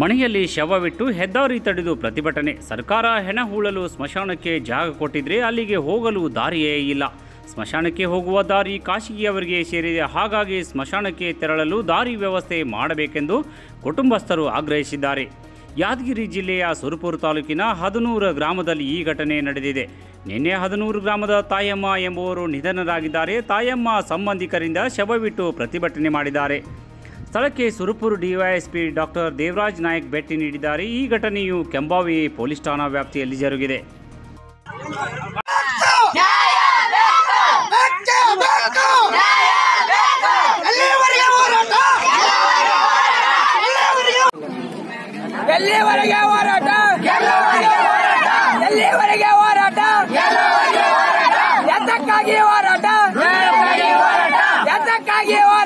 ಮನೆಯಲ್ಲಿ ಶವವಿಟ್ಟು ಹೆದ್ದಾರಿ ತಡೆದು ಪ್ರತಿಭಟನೆ ಸರ್ಕಾರ ಹೆಣ ಹೂಳಲು ಸ್ಮಶಾನಕ್ಕೆ ಜಾಗ ಕೊಟ್ಟಿದ್ರೆ ಅಲ್ಲಿಗೆ ಹೋಗಲು ದಾರಿಯೇ ಇಲ್ಲ ಸ್ಮಶಾನಕ್ಕೆ ಹೋಗುವ ದಾರಿ ಖಾಸಗಿಯವರಿಗೆ ಸೇರಿದೆ ಹಾಗಾಗಿ ಸ್ಮಶಾನಕ್ಕೆ ತೆರಳಲು ದಾರಿ ವ್ಯವಸ್ಥೆ ಮಾಡಬೇಕೆಂದು ಕುಟುಂಬಸ್ಥರು ಆಗ್ರಹಿಸಿದ್ದಾರೆ ಯಾದಗಿರಿ ಜಿಲ್ಲೆಯ ಸುರಪುರ ತಾಲೂಕಿನ ಹದನೂರು ಗ್ರಾಮದಲ್ಲಿ ಈ ಘಟನೆ ನಡೆದಿದೆ ನಿನ್ನೆ ಹದನೂರು ಗ್ರಾಮದ ತಾಯಮ್ಮ ಎಂಬುವರು ನಿಧನರಾಗಿದ್ದಾರೆ ತಾಯಮ್ಮ ಸಂಬಂಧಿಕರಿಂದ ಶವವಿಟ್ಟು ಪ್ರತಿಭಟನೆ ಮಾಡಿದ್ದಾರೆ ಸ್ಥಳಕ್ಕೆ ಸುರಪುರ ಡಿವೈಎಸ್ಪಿ ಡಾಕ್ಟರ್ ದೇವರಾಜ್ ನಾಯಕ್ ಭೇಟಿ ನೀಡಿದ್ದಾರೆ ಈ ಘಟನೆಯು ಕೆಂಬಾವಿ ಪೊಲೀಸ್ ಠಾಣಾ ವ್ಯಾಪ್ತಿಯಲ್ಲಿ ಜರುಗಿದೆ ಎಲ್ಲಿವರೆಗೆ ಹೋರಾಟ ಎಲ್ಲಿವರೆಗೆ ಹೋರಾಟ ಎಲ್ಲಿವರೆಗೆ ಹೋರಾಟ ಎದ್ದಕ್ಕಾಗಿ ಹೋರಾಟ ಎದ್ದಕ್ಕಾಗಿ ಹೋರಾಟ